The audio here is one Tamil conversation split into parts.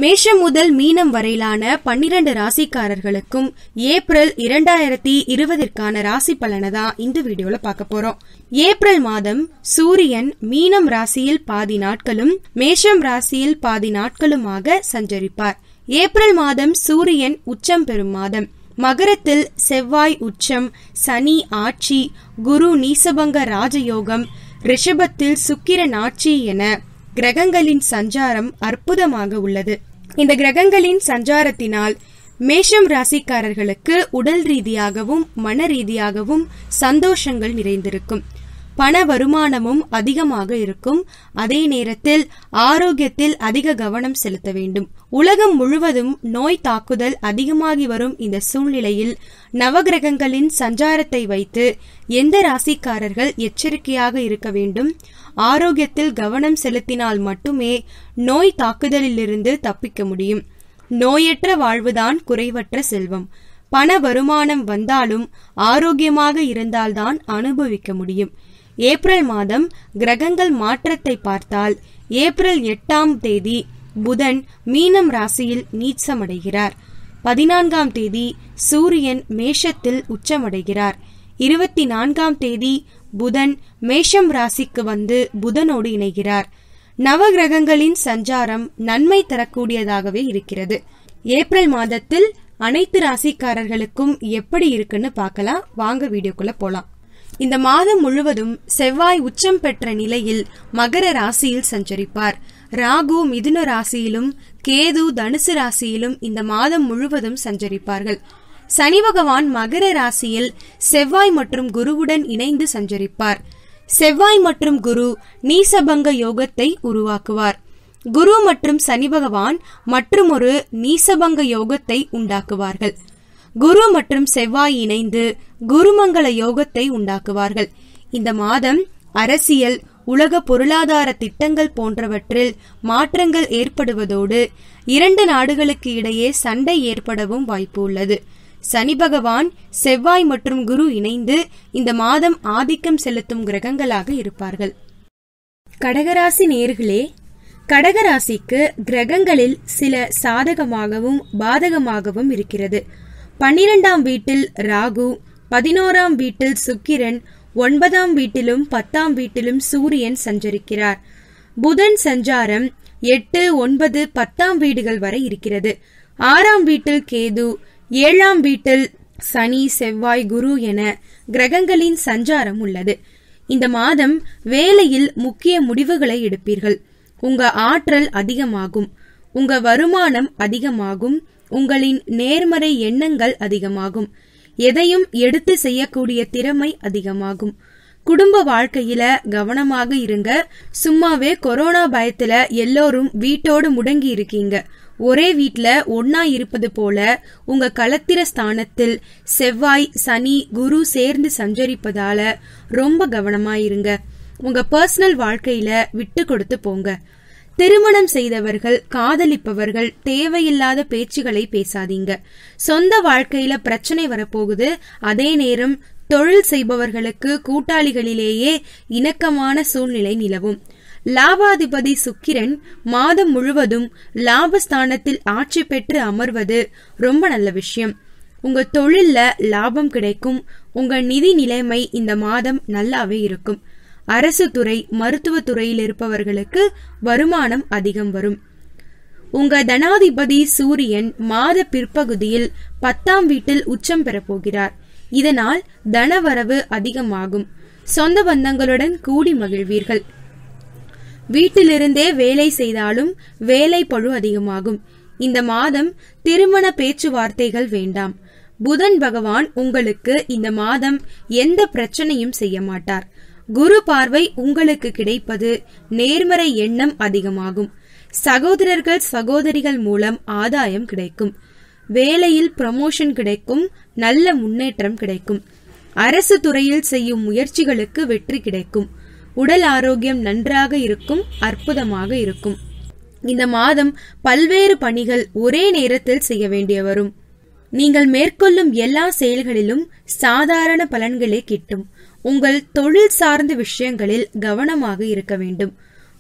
மேஷம் முதல் மீனம் வரையிலான பன்னிரண்டு ராசிக்காரர்களுக்கும் ஏப்ரல் இரண்டாயிரத்தி இருபதிற்கான ராசி பலனை தான் இந்த வீடியோல பார்க்க போறோம் ஏப்ரல் மாதம் சூரியன் மீனம் ராசியில் பாதி நாட்களும் மேஷம் ராசியில் பாதி நாட்களுமாக சஞ்சரிப்பார் ஏப்ரல் மாதம் சூரியன் உச்சம் பெறும் மாதம் மகரத்தில் செவ்வாய் உச்சம் சனி ஆட்சி குரு நீசபங்க ராஜயோகம் ரிஷபத்தில் சுக்கிரன் ஆட்சி என கிரகங்களின் சஞ்சாரம் அற்புதமாக உள்ளது இந்த கிரகங்களின் சஞ்சாரத்தினால் மேஷம் ராசிக்காரர்களுக்கு உடல் ரீதியாகவும் மன ரீதியாகவும் சந்தோஷங்கள் நிறைந்திருக்கும் பண வருமானமும் அதிகமாக இருக்கும் அதே நேரத்தில் ஆரோக்கியத்தில் அதிக கவனம் செலுத்த வேண்டும் உலகம் முழுவதும் நோய் தாக்குதல் அதிகமாகி வரும் இந்த சூழ்நிலையில் நவகிரகங்களின் சஞ்சாரத்தை வைத்து எந்த ராசிக்காரர்கள் எச்சரிக்கையாக இருக்க வேண்டும் ஆரோக்கியத்தில் கவனம் செலுத்தினால் மட்டுமே நோய் தாக்குதலிலிருந்து தப்பிக்க முடியும் நோயற்ற வாழ்வுதான் குறைவற்ற செல்வம் பண வருமானம் வந்தாலும் ஆரோக்கியமாக இருந்தால்தான் அனுபவிக்க முடியும் ஏப்ரல் மாதம் கிரகங்கள் மாற்றத்தை பார்த்தால் ஏப்ரல் எட்டாம் தேதி புதன் மீனம் ராசியில் நீச்சமடைகிறார் பதினான்காம் தேதி சூரியன் மேஷத்தில் உச்சமடைகிறார் இருபத்தி நான்காம் தேதி புதன் மேஷம் ராசிக்கு வந்து புதனோடு இணைகிறார் நவகிரகங்களின் சஞ்சாரம் நன்மை தரக்கூடியதாகவே இருக்கிறது ஏப்ரல் மாதத்தில் அனைத்து ராசிக்காரர்களுக்கும் எப்படி இருக்குன்னு பார்க்கலாம் வாங்க வீடியோக்குள்ள போலாம் இந்த மாதம் முழுவதும் செவ்வாய் உச்சம் பெற்ற நிலையில் மகர ராசியில் சஞ்சரிப்பார் ராகு மிதுன ராசியிலும் கேது தனுசு ராசியிலும் இந்த மாதம் முழுவதும் சஞ்சரிப்பார்கள் சனி பகவான் மகர ராசியில் செவ்வாய் மற்றும் குருவுடன் இணைந்து சஞ்சரிப்பார் செவ்வாய் மற்றும் குரு நீசபங்க யோகத்தை உருவாக்குவார் குரு மற்றும் சனி பகவான் மற்றுமொரு நீசபங்க யோகத்தை உண்டாக்குவார்கள் குரு மற்றும் செவ்வாய் இணைந்து குருமங்கள யோகத்தை உண்டாக்குவார்கள் இந்த மாதம் அரசியல் உலக பொருளாதார திட்டங்கள் போன்றவற்றில் மாற்றங்கள் ஏற்படுவதோடு இரண்டு நாடுகளுக்கு இடையே சண்டை ஏற்படவும் வாய்ப்பு உள்ளது சனி பகவான் செவ்வாய் மற்றும் குரு இணைந்து இந்த மாதம் ஆதிக்கம் செலுத்தும் கிரகங்களாக இருப்பார்கள் கடகராசி நேர்களே கடகராசிக்கு கிரகங்களில் சில சாதகமாகவும் பாதகமாகவும் இருக்கிறது பன்னிரெண்டாம் வீட்டில் ராகு பதினோராம் வீட்டில் சுக்கிரன் ஒன்பதாம் வீட்டிலும் பத்தாம் வீட்டிலும் சூரியன் சஞ்சரிக்கிறார் புதன் சஞ்சாரம் எட்டு ஒன்பது பத்தாம் வீடுகள் வரை இருக்கிறது ஆறாம் வீட்டில் கேது ஏழாம் வீட்டில் சனி செவ்வாய் குரு என கிரகங்களின் சஞ்சாரம் உள்ளது இந்த மாதம் வேலையில் முக்கிய முடிவுகளை எடுப்பீர்கள் உங்க ஆற்றல் அதிகமாகும் உங்க வருமானம் அதிகமாகும் உங்களின் நேர்மறை எண்ணங்கள் அதிகமாகும் எதையும் எடுத்து செய்யக்கூடிய திறமை அதிகமாகும் குடும்ப வாழ்க்கையில கவனமாக இருங்க சும்மாவே கொரோனா பயத்துல எல்லோரும் வீட்டோடு முடங்கி இருக்கீங்க ஒரே வீட்ல ஒன்னா இருப்பது போல உங்க களத்திர ஸ்தானத்தில் செவ்வாய் சனி குரு சேர்ந்து சஞ்சரிப்பதால ரொம்ப கவனமா இருங்க உங்க பர்சனல் வாழ்க்கையில விட்டு கொடுத்து போங்க திருமணம் செய்தவர்கள் காதலிப்பவர்கள் தேவையில்லாத பேச்சுகளை பேசாதீங்க சொந்த வாழ்க்கையில பிரச்சனை வரப்போகுது அதே நேரம் தொழில் செய்பவர்களுக்கு கூட்டாளிகளிலேயே இணக்கமான சூழ்நிலை நிலவும் லாபாதிபதி சுக்கிரன் மாதம் முழுவதும் லாபஸ்தானத்தில் ஆட்சி பெற்று அமர்வது ரொம்ப நல்ல விஷயம் உங்க தொழில்ல லாபம் கிடைக்கும் உங்க நிதி நிலைமை இந்த மாதம் நல்லாவே இருக்கும் அரசு துறை மருத்துவ துறையில் இருப்பவர்களுக்கு வருமானம் அதிகம் வரும் உங்க தனாதிபதி சூரியன் மாத பிற்பகுதியில் பத்தாம் வீட்டில் உச்சம் பெறப் போகிறார் இதனால் தனவரவு அதிகமாகும் சொந்த பந்தங்களுடன் கூடி மகிழ்வீர்கள் வீட்டிலிருந்தே வேலை செய்தாலும் வேலை பழு அதிகமாகும் இந்த மாதம் திருமண பேச்சுவார்த்தைகள் வேண்டாம் புதன் பகவான் உங்களுக்கு இந்த மாதம் எந்த பிரச்சனையும் செய்ய மாட்டார் குரு பார்வை உங்களுக்கு கிடைப்பது நேர்மறை எண்ணம் அதிகமாகும் சகோதரர்கள் சகோதரிகள் மூலம் ஆதாயம் கிடைக்கும் வேலையில் ப்ரமோஷன் கிடைக்கும் நல்ல முன்னேற்றம் கிடைக்கும் அரசு துறையில் செய்யும் முயற்சிகளுக்கு வெற்றி கிடைக்கும் உடல் ஆரோக்கியம் நன்றாக இருக்கும் அற்புதமாக இருக்கும் இந்த மாதம் பல்வேறு பணிகள் ஒரே நேரத்தில் செய்ய வேண்டிய வரும் நீங்கள் மேற்கொள்ளும் எல்லா செயல்களிலும் சாதாரண பலன்களே கிட்டும் உங்கள் தொழில் சார்ந்த விஷயங்களில் கவனமாக இருக்க வேண்டும்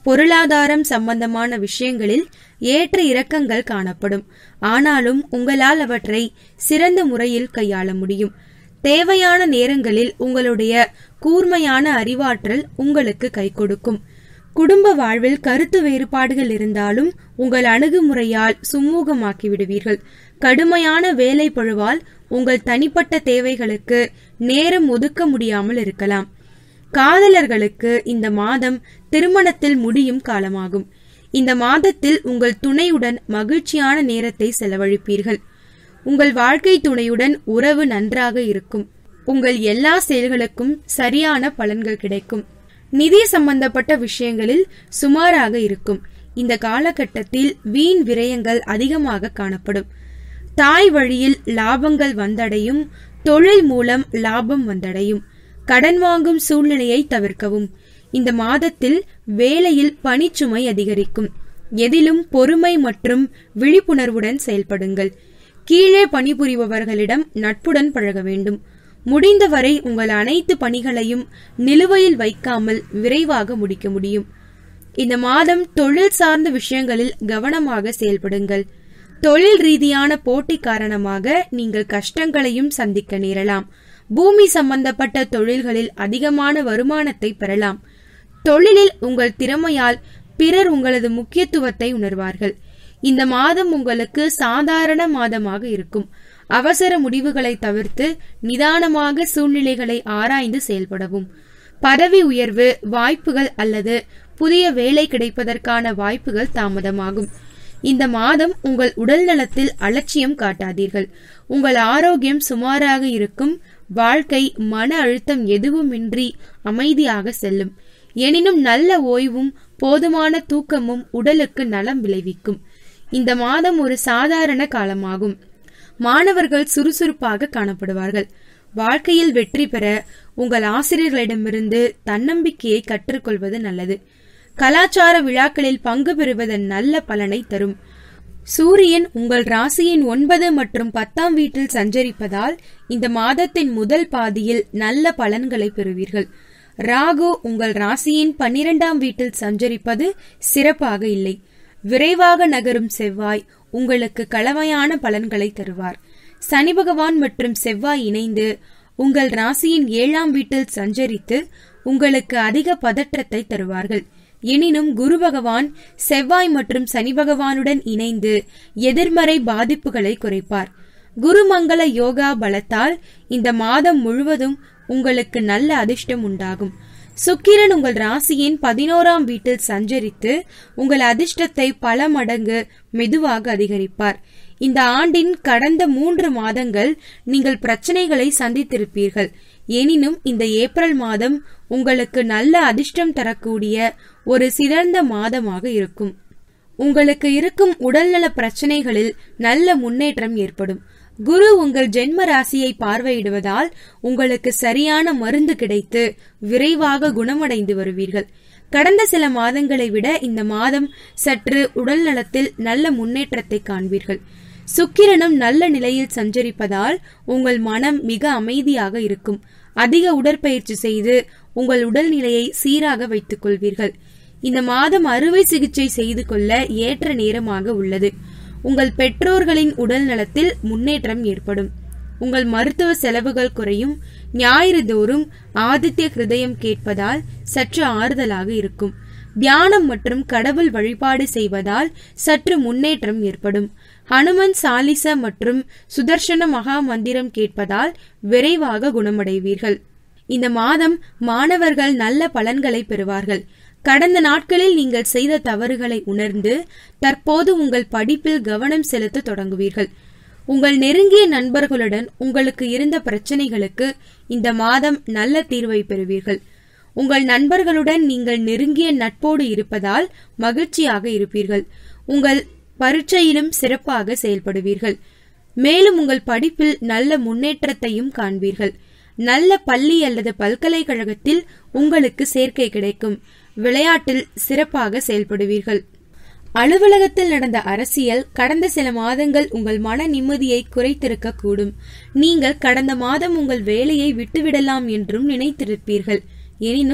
பொருளாதாரம் சம்பந்தமான விஷயங்களில் ஏற்ற இறக்கங்கள் காணப்படும் ஆனாலும் உங்களால் அவற்றை சிறந்த முறையில் கையாள முடியும் தேவையான நேரங்களில் உங்களுடைய கூர்மையான அறிவாற்றல் உங்களுக்கு கை கொடுக்கும் குடும்ப வாழ்வில் கருத்து வேறுபாடுகள் இருந்தாலும் உங்கள் அணுகுமுறையால் சுமூகமாக்கி விடுவீர்கள் கடுமையான வேலை பழுவால் உங்கள் தனிப்பட்ட தேவைகளுக்கு நேரம் ஒதுக்க முடியாமல் இருக்கலாம் காதலர்களுக்கு இந்த மாதம் திருமணத்தில் முடியும் காலமாகும் இந்த மாதத்தில் உங்கள் துணையுடன் மகிழ்ச்சியான நேரத்தை செலவழிப்பீர்கள் உங்கள் வாழ்க்கை துணையுடன் உறவு நன்றாக இருக்கும் உங்கள் எல்லா செயல்களுக்கும் சரியான பலன்கள் கிடைக்கும் நிதி சம்பந்தப்பட்ட விஷயங்களில் சுமாராக இருக்கும் இந்த காலகட்டத்தில் வீண் விரயங்கள் அதிகமாக காணப்படும் தாய் வழியில் லாபங்கள் வந்தடையும் தொழில் மூலம் லாபம் வந்தடையும் கடன் வாங்கும் சூழ்நிலையை தவிர்க்கவும் இந்த மாதத்தில் வேலையில் பணிச்சுமை அதிகரிக்கும் எதிலும் பொறுமை மற்றும் விழிப்புணர்வுடன் செயல்படுங்கள் கீழே பணிபுரிபவர்களிடம் நட்புடன் பழக வேண்டும் முடிந்தவரை உங்கள் அனைத்து பணிகளையும் நிலுவையில் வைக்காமல் விரைவாக முடிக்க முடியும் இந்த மாதம் தொழில் சார்ந்த விஷயங்களில் கவனமாக செயல்படுங்கள் தொழில் ரீதியான போட்டி காரணமாக நீங்கள் கஷ்டங்களையும் சந்திக்க நேரலாம் பூமி சம்பந்தப்பட்ட தொழில்களில் அதிகமான வருமானத்தை பெறலாம் தொழிலில் உங்கள் திறமையால் பிறர் உங்களது முக்கியத்துவத்தை உணர்வார்கள் இந்த மாதம் உங்களுக்கு சாதாரண மாதமாக இருக்கும் அவசர முடிவுகளை தவிர்த்து நிதானமாக சூழ்நிலைகளை ஆராய்ந்து செயல்படவும் பதவி உயர்வு வாய்ப்புகள் அல்லது புதிய வேலை கிடைப்பதற்கான வாய்ப்புகள் தாமதமாகும் இந்த மாதம் உங்கள் உடல் நலத்தில் அலட்சியம் காட்டாதீர்கள் உங்கள் ஆரோக்கியம் சுமாராக இருக்கும் வாழ்க்கை மன அழுத்தம் எதுவுமின்றி அமைதியாக செல்லும் எனினும் நல்ல ஓய்வும் போதுமான தூக்கமும் உடலுக்கு நலம் விளைவிக்கும் இந்த மாதம் ஒரு சாதாரண காலமாகும் மாணவர்கள் சுறுசுறுப்பாக காணப்படுவார்கள் வாழ்க்கையில் வெற்றி பெற உங்கள் ஆசிரியர்களிடமிருந்து தன்னம்பிக்கையை கற்றுக்கொள்வது நல்லது கலாச்சார விழாக்களில் பங்கு பெறுவதன் நல்ல பலனை தரும் சூரியன் உங்கள் ராசியின் ஒன்பது மற்றும் பத்தாம் வீட்டில் சஞ்சரிப்பதால் இந்த மாதத்தின் முதல் பாதியில் நல்ல பலன்களை பெறுவீர்கள் ராகு உங்கள் ராசியின் பன்னிரெண்டாம் வீட்டில் சஞ்சரிப்பது சிறப்பாக இல்லை விரைவாக நகரும் செவ்வாய் உங்களுக்கு கலவையான பலன்களை தருவார் சனி பகவான் மற்றும் செவ்வாய் இணைந்து உங்கள் ராசியின் ஏழாம் வீட்டில் சஞ்சரித்து உங்களுக்கு அதிக பதற்றத்தை தருவார்கள் எனினும் குரு பகவான் செவ்வாய் மற்றும் சனி பகவானுடன் இணைந்து எதிர்மறை பாதிப்புகளை குறைப்பார் குருமங்கள யோகா பலத்தால் இந்த மாதம் முழுவதும் உங்களுக்கு நல்ல அதிர்ஷ்டம் உண்டாகும் சுக்கிரன் உங்கள் ராசியின் பதினோராம் வீட்டில் சஞ்சரித்து உங்கள் அதிர்ஷ்டத்தை பல மடங்கு மெதுவாக அதிகரிப்பார் இந்த ஆண்டின் கடந்த மூன்று மாதங்கள் நீங்கள் பிரச்சனைகளை சந்தித்திருப்பீர்கள் எனினும் இந்த ஏப்ரல் மாதம் உங்களுக்கு நல்ல அதிர்ஷ்டம் தரக்கூடிய ஒரு சிறந்த மாதமாக இருக்கும் உங்களுக்கு இருக்கும் உடல்நல பிரச்சனைகளில் நல்ல முன்னேற்றம் ஏற்படும் குரு உங்கள் ஜென்ம ராசியை பார்வையிடுவதால் உங்களுக்கு சரியான மருந்து கிடைத்து விரைவாக குணமடைந்து வருவீர்கள் கடந்த சில மாதங்களை விட இந்த மாதம் சற்று உடல் நலத்தில் நல்ல முன்னேற்றத்தை காண்பீர்கள் சுக்கிரனும் நல்ல நிலையில் சஞ்சரிப்பதால் உங்கள் மனம் மிக அமைதியாக இருக்கும் அதிக உடற்பயிற்சி செய்து உங்கள் உடல்நிலையை சீராக வைத்துக் கொள்வீர்கள் இந்த மாதம் அறுவை சிகிச்சை செய்து கொள்ள ஏற்ற நேரமாக உள்ளது உங்கள் பெற்றோர்களின் உடல் நலத்தில் முன்னேற்றம் ஏற்படும் உங்கள் மருத்துவ செலவுகள் குறையும் ஞாயிறு தோறும் ஆதித்ய ஹிருதயம் கேட்பதால் சற்று ஆறுதலாக இருக்கும் தியானம் மற்றும் கடவுள் வழிபாடு செய்வதால் சற்று முன்னேற்றம் ஏற்படும் ஹனுமன் சாலிச மற்றும் சுதர்சன மகா மந்திரம் கேட்பதால் விரைவாக குணமடைவீர்கள் இந்த மாதம் மாணவர்கள் நல்ல பலன்களை பெறுவார்கள் கடந்த நாட்களில் நீங்கள் செய்த தவறுகளை உணர்ந்து தற்போது உங்கள் படிப்பில் கவனம் செலுத்த தொடங்குவீர்கள் உங்கள் நெருங்கிய நண்பர்களுடன் உங்களுக்கு இருந்த பிரச்சனைகளுக்கு இந்த மாதம் நல்ல தீர்வை பெறுவீர்கள் உங்கள் நண்பர்களுடன் நீங்கள் நெருங்கிய நட்போடு இருப்பதால் மகிழ்ச்சியாக இருப்பீர்கள் உங்கள் பரீட்சையிலும் சிறப்பாக செயல்படுவீர்கள் மேலும் உங்கள் படிப்பில் நல்ல முன்னேற்றத்தையும் காண்பீர்கள் நல்ல பள்ளி அல்லது பல்கலைக்கழகத்தில் உங்களுக்கு சேர்க்கை கிடைக்கும் விளையாட்டில் சிறப்பாக செயல்படுவீர்கள் அலுவலகத்தில் நடந்த அரசியல் கடந்த சில மாதங்கள் உங்கள் மன நிம்மதியை குறைத்திருக்க கூடும் நீங்கள் கடந்த மாதம் உங்கள் வேலையை விட்டுவிடலாம் என்றும் நினைத்திருப்பீர்கள் எனினும்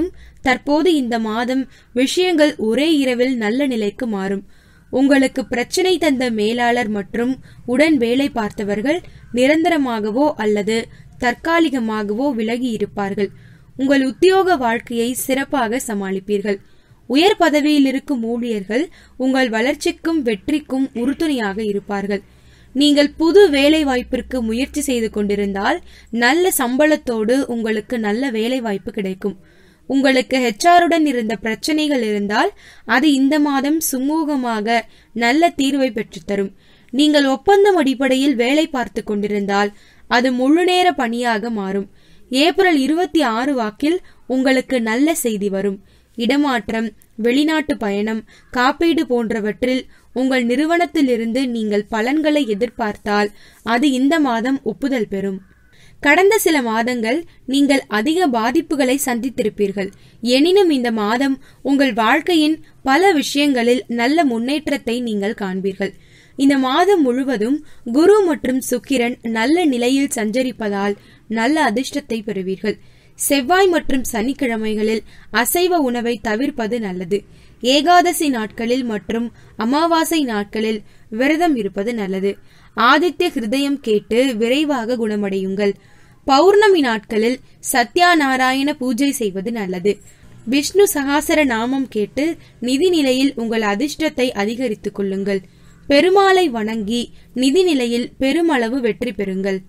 தற்போது இந்த மாதம் விஷயங்கள் ஒரே இரவில் நல்ல நிலைக்கு மாறும் உங்களுக்கு பிரச்சனை தந்த மேலாளர் மற்றும் உடன் வேலை பார்த்தவர்கள் நிரந்தரமாகவோ அல்லது தற்காலிகமாகவோ விலகி இருப்பார்கள் உங்கள் உத்தியோக வாழ்க்கையை சிறப்பாக சமாளிப்பீர்கள் உயர் பதவியில் இருக்கும் ஊழியர்கள் உங்கள் வளர்ச்சிக்கும் வெற்றிக்கும் உறுதுணையாக இருப்பார்கள் நீங்கள் புது வேலை வாய்ப்பிற்கு முயற்சி செய்து கொண்டிருந்தால் நல்ல சம்பளத்தோடு உங்களுக்கு நல்ல வேலை வாய்ப்பு கிடைக்கும் உங்களுக்கு ஹெச்ஆருடன் இருந்த பிரச்சனைகள் இருந்தால் அது இந்த மாதம் சுமூகமாக நல்ல தீர்வை பெற்றுத்தரும் நீங்கள் ஒப்பந்தம் அடிப்படையில் வேலை பார்த்து கொண்டிருந்தால் அது முழுநேர பணியாக மாறும் ஏப்ரல் இருபத்தி ஆறு வாக்கில் உங்களுக்கு நல்ல செய்தி வரும் இடமாற்றம் வெளிநாட்டு பயணம் காப்பீடு போன்றவற்றில் உங்கள் நிறுவனத்திலிருந்து நீங்கள் பலன்களை எதிர்பார்த்தால் அது இந்த மாதம் ஒப்புதல் பெறும் கடந்த சில மாதங்கள் நீங்கள் அதிக பாதிப்புகளை சந்தித்திருப்பீர்கள் எனினும் இந்த மாதம் உங்கள் வாழ்க்கையின் பல விஷயங்களில் நல்ல முன்னேற்றத்தை நீங்கள் காண்பீர்கள் இந்த மாதம் முழுவதும் குரு மற்றும் சுக்கிரன் நல்ல நிலையில் சஞ்சரிப்பதால் நல்ல அதிர்ஷ்டத்தை பெறுவீர்கள் செவ்வாய் மற்றும் சனிக்கிழமைகளில் அசைவ உணவை தவிர்ப்பது நல்லது ஏகாதசி நாட்களில் மற்றும் அமாவாசை நாட்களில் விரதம் இருப்பது நல்லது ஆதித்ய ஹிருதயம் கேட்டு விரைவாக குணமடையுங்கள் பௌர்ணமி நாட்களில் சத்யா நாராயண பூஜை செய்வது நல்லது விஷ்ணு சகாசர நாமம் கேட்டு நிதி நிலையில் உங்கள் அதிர்ஷ்டத்தை அதிகரித்துக் கொள்ளுங்கள் பெருமாளை வணங்கி நிதி நிலையில் பெருமளவு வெற்றி பெறுங்கள்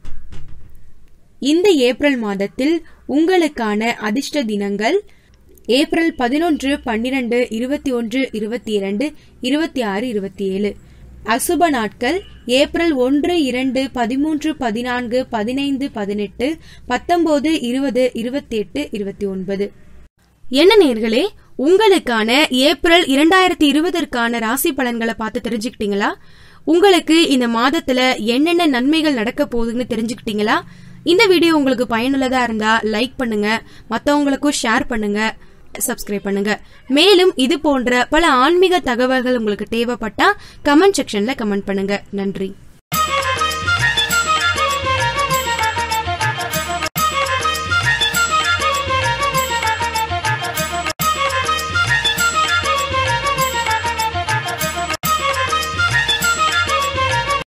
இந்த ஏப்ரல் மாதத்தில் உங்களுக்கான அதிர்ஷ்ட தினங்கள் ஏப்ரல் பதினொன்று பன்னிரண்டு இருபத்தி ஒன்று இருபத்தி இரண்டு இருபத்தி ஆறு இருபத்தி ஏழு அசுப நாட்கள் ஏப்ரல் ஒன்று இரண்டு பதிமூன்று பதினான்கு பதினைந்து பதினெட்டு பத்தொன்பது இருபது இருபத்தி எட்டு இருபத்தி ஒன்பது என்ன நேர்களே உங்களுக்கான ஏப்ரல் இரண்டாயிரத்தி இருபதற்கான ராசி பலன்களை பார்த்து தெரிஞ்சுக்கிட்டீங்களா உங்களுக்கு இந்த மாதத்துல என்னென்ன நன்மைகள் நடக்க போகுதுன்னு தெரிஞ்சுக்கிட்டீங்களா இந்த வீடியோ உங்களுக்கு பயனுள்ளதா இருந்தா லைக் பண்ணுங்க மத்தவங்களுக்கும் ஷேர் பண்ணுங்க சப்ஸ்கிரைப் பண்ணுங்க மேலும் இது போன்ற பல ஆன்மீக தகவல்கள் உங்களுக்கு தேவைப்பட்டா கமெண்ட் செக்ஷன்ல கமெண்ட் பண்ணுங்க நன்றி